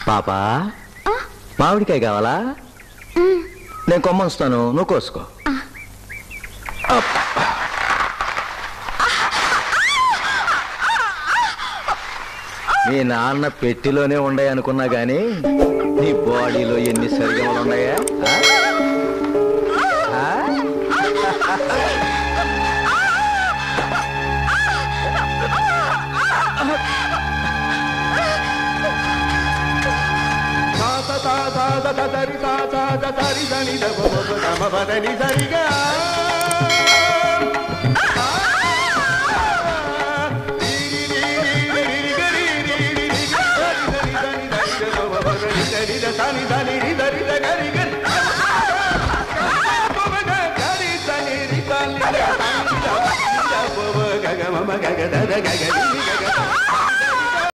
పాపా మామిడికాయ కావాలా నేను కొమ్మస్తాను నువ్వు కోసుకో అప్. మీ నాన్న పెట్టిలోనే ఉండాయి అనుకున్నా గాని నీ బాడీలో ఎన్ని సరిగమలు ఉన్నాయా ఆ? ఆ? గగ